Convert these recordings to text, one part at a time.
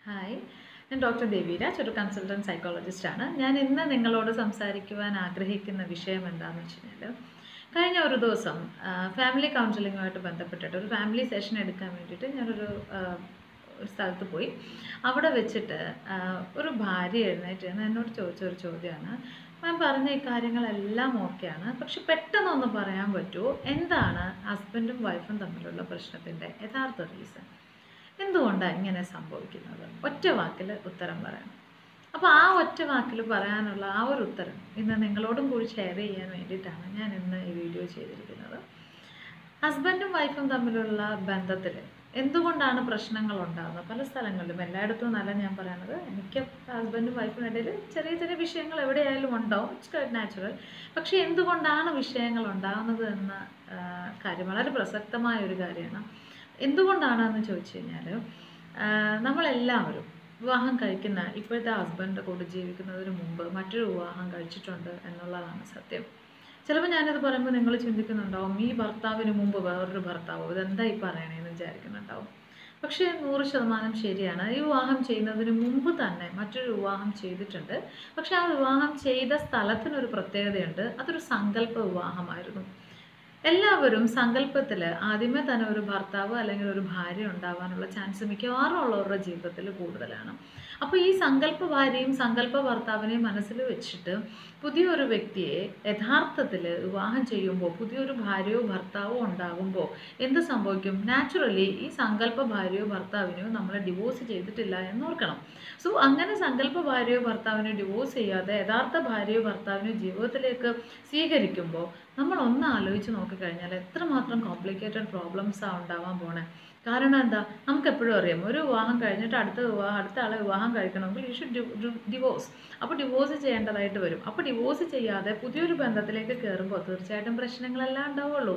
hi ഞാൻ doctor Deviraj ഒരു consultant psychologist ആണ് ഞാൻ ഇന്ന് നിങ്ങളോട് സംസാരിക്കുവാൻ ആഗ്രഹിക്കുന്ന വിഷയം എന്താണെന്ന് വെച്ച് കഴിഞ്ഞാൽ കഴിഞ്ഞ ഒരു ദിവസം ഫാമിലി കൗൺസിലിങ്ങുമായിട്ട് ബന്ധപ്പെട്ടിട്ട് ഒരു ഫാമിലി സെഷൻ എടുക്കാൻ വേണ്ടിയിട്ട് ഞാനൊരു ആ, ഒരു സ്ഥലത്ത് പോയി അവിടെ വെച്ചിട്ട് ആ, ഒരു ഭാര്യ എഴുന്നേറ്റ് നിന്ന് എന്നോട് ചോദിച്ച ഒരു ചോദ്യമാണ് മാം പറഞ്ഞ ഈ കാര്യങ്ങളെല്ലാം ഓക്കെയാണ് പക്ഷെ പെട്ടെന്നൊന്ന് പറയാൻ പറ്റുമോ എന്താണ് ഹസ്ബൻഡും വൈഫും തമ്മിലുള്ള പ്രശ്നത്തിൻ്റെ യഥാർത്ഥ റീസൺ എന്തുകൊണ്ടാണ് ഇങ്ങനെ സംഭവിക്കുന്നത് ഒറ്റ വാക്കിൽ ഉത്തരം പറയണം അപ്പോൾ ആ ഒറ്റ വാക്കിൽ പറയാനുള്ള ആ ഒരു ഉത്തരം ഇന്ന് നിങ്ങളോടും കൂടി ഷെയർ ചെയ്യാൻ വേണ്ടിയിട്ടാണ് ഞാൻ ഇന്ന് ഈ വീഡിയോ ചെയ്തിരിക്കുന്നത് ഹസ്ബൻഡും വൈഫും തമ്മിലുള്ള ബന്ധത്തിൽ എന്തുകൊണ്ടാണ് പ്രശ്നങ്ങൾ ഉണ്ടാകുന്നത് പല സ്ഥലങ്ങളിലും എല്ലായിടത്തും എന്നല്ല ഞാൻ പറയണത് എനിക്ക് ഹസ്ബൻഡും വൈഫിനും ഇടയിൽ ചെറിയ ചെറിയ വിഷയങ്ങൾ എവിടെയായാലും ഉണ്ടാവും ഇറ്റ്സ് നാച്ചുറൽ പക്ഷേ എന്തുകൊണ്ടാണ് വിഷയങ്ങൾ ഉണ്ടാകുന്നത് എന്ന ആ, കാര്യം വളരെ പ്രസക്തമായ ഒരു കാര്യമാണ് എന്തുകൊണ്ടാണെന്ന് ചോദിച്ചു കഴിഞ്ഞാൽ നമ്മളെല്ലാവരും വിവാഹം കഴിക്കുന്ന ഇപ്പോഴത്തെ ഹസ്ബൻഡിൻ്റെ കൂടെ ജീവിക്കുന്നതിന് മുമ്പ് മറ്റൊരു വിവാഹം കഴിച്ചിട്ടുണ്ട് എന്നുള്ളതാണ് സത്യം ചിലപ്പോൾ ഞാനിത് പറയുമ്പോൾ നിങ്ങൾ ചിന്തിക്കുന്നുണ്ടാവും ഈ ഭർത്താവിന് മുമ്പ് വേറൊരു ഭർത്താവോ ഇതെന്താ ഈ പറയണേന്ന് വിചാരിക്കുന്നുണ്ടാവും പക്ഷേ നൂറ് ശതമാനം ശരിയാണ് ഈ വിവാഹം ചെയ്യുന്നതിന് മുമ്പ് തന്നെ മറ്റൊരു വിവാഹം ചെയ്തിട്ടുണ്ട് പക്ഷേ ആ വിവാഹം ചെയ്ത സ്ഥലത്തിനൊരു പ്രത്യേകതയുണ്ട് അതൊരു സങ്കല്പ വിവാഹമായിരുന്നു എല്ലാവരും സങ്കല്പത്തിൽ ആദ്യമേ തന്നെ ഒരു ഭർത്താവ് അല്ലെങ്കിൽ ഒരു ഭാര്യ ഉണ്ടാവാനുള്ള ചാൻസ് മിക്കവാറും ഉള്ളവരുടെ ജീവിതത്തിൽ കൂടുതലാണ് അപ്പോൾ ഈ സങ്കല്പ ഭാര്യയും സങ്കല്പ ഭർത്താവിനെയും മനസ്സിൽ വെച്ചിട്ട് പുതിയൊരു വ്യക്തിയെ യഥാർത്ഥത്തിൽ വിവാഹം ചെയ്യുമ്പോൾ പുതിയൊരു ഭാര്യയോ ഭർത്താവോ ഉണ്ടാകുമ്പോൾ എന്ത് സംഭവിക്കും നാച്ചുറലി ഈ സങ്കല്പ ഭാര്യയോ ഭർത്താവിനെയോ നമ്മൾ ഡിവോഴ്സ് ചെയ്തിട്ടില്ല എന്നോർക്കണം സോ അങ്ങനെ സങ്കല്പ ഭാര്യയോ ഭർത്താവിനെയോ ഡിവോഴ്സ് ചെയ്യാതെ യഥാർത്ഥ ഭാര്യയോ ഭർത്താവിനെയോ ജീവിതത്തിലേക്ക് സ്വീകരിക്കുമ്പോൾ നമ്മൾ ഒന്ന് ആലോചിച്ച് നോക്കിക്കഴിഞ്ഞാൽ എത്രമാത്രം കോംപ്ലിക്കേറ്റഡ് പ്രോബ്ലംസാണ് ഉണ്ടാവാൻ പോണേ കാരണം എന്താ നമുക്ക് എപ്പോഴും അറിയാം ഒരു വിവാഹം കഴിഞ്ഞിട്ട് അടുത്ത വിവാഹം അടുത്ത ആളെ വിവാഹം കഴിക്കണമെങ്കിൽ യു ഷുഡ് ഡിവോഴ്സ് അപ്പോൾ ഡിവോഴ്സ് ചെയ്യേണ്ടതായിട്ട് വരും അപ്പോൾ ഡിവോഴ്സ് ചെയ്യാതെ പുതിയൊരു ബന്ധത്തിലേക്ക് കയറുമ്പോൾ തീർച്ചയായിട്ടും പ്രശ്നങ്ങളെല്ലാം ഉണ്ടാവുള്ളൂ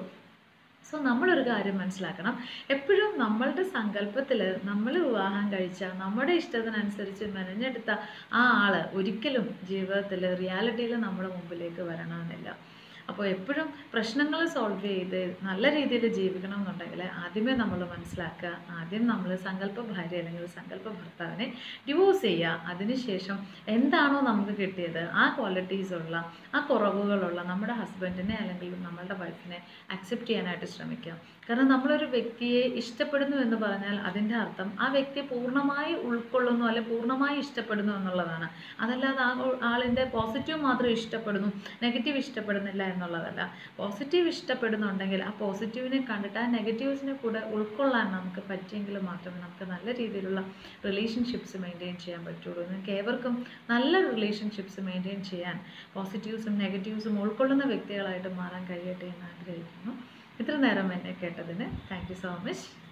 സോ നമ്മളൊരു കാര്യം മനസ്സിലാക്കണം എപ്പോഴും നമ്മളുടെ സങ്കല്പത്തിൽ നമ്മൾ വിവാഹം കഴിച്ച നമ്മുടെ ഇഷ്ടത്തിനനുസരിച്ച് മെനഞ്ഞെടുത്ത ആ ആൾ ഒരിക്കലും ജീവിതത്തിൽ റിയാലിറ്റിയിൽ നമ്മുടെ മുമ്പിലേക്ക് വരണമെന്നില്ല അപ്പോൾ എപ്പോഴും പ്രശ്നങ്ങൾ സോൾവ് ചെയ്ത് നല്ല രീതിയിൽ ജീവിക്കണം എന്നുണ്ടെങ്കിൽ ആദ്യമേ നമ്മൾ മനസ്സിലാക്കുക ആദ്യം നമ്മൾ സങ്കല്പ ഭാര്യ അല്ലെങ്കിൽ സങ്കല്പ ഭർത്താവിനെ ഡിവോഴ്സ് ചെയ്യുക അതിനുശേഷം എന്താണോ നമുക്ക് കിട്ടിയത് ആ ക്വാളിറ്റീസ് ഉള്ള ആ കുറവുകളുള്ള നമ്മുടെ ഹസ്ബൻഡിനെ അല്ലെങ്കിൽ നമ്മളുടെ വൈഫിനെ അക്സെപ്റ്റ് ചെയ്യാനായിട്ട് ശ്രമിക്കുക കാരണം നമ്മളൊരു വ്യക്തിയെ ഇഷ്ടപ്പെടുന്നു എന്ന് പറഞ്ഞാൽ അതിൻ്റെ അർത്ഥം ആ വ്യക്തിയെ പൂർണ്ണമായി ഉൾക്കൊള്ളുന്നു അല്ലെ പൂർണ്ണമായി ഇഷ്ടപ്പെടുന്നു എന്നുള്ളതാണ് അതല്ലാതെ ആ ഉ- ആളിൻ്റെ പോസിറ്റീവ് മാത്രം ഇഷ്ടപ്പെടുന്നു നെഗറ്റീവ് ഇഷ്ടപ്പെടുന്നില്ല എന്നുള്ളതല്ല പോസിറ്റീവ് ഇഷ്ടപ്പെടുന്നുണ്ടെങ്കിൽ ആ പോസിറ്റീവിനെ കണ്ടിട്ട് ആ നെഗറ്റീവ്സിനെ കൂടെ ഉൾക്കൊള്ളാൻ നമുക്ക് പറ്റിയെങ്കിൽ മാത്രമേ നമുക്ക് നല്ല രീതിയിലുള്ള റിലേഷൻഷിപ്സ് മെയിൻറ്റെയിൻ ചെയ്യാൻ പറ്റുള്ളൂ നിങ്ങൾക്ക് ഏവർക്കും നല്ല റിലേഷൻഷിപ്സ് മെയിൻറ്റെയിൻ ചെയ്യാൻ പോസിറ്റീവ്സും നെഗറ്റീവ്സും ഉൾക്കൊള്ളുന്ന വ്യക്തികളായിട്ട് മാറാൻ കഴിയട്ടെ എന്ന് ആഗ്രഹിക്കുന്നു ഇത്ര നേരം എന്നെ കേട്ടതിന് താങ്ക് യു സോ മച്ച്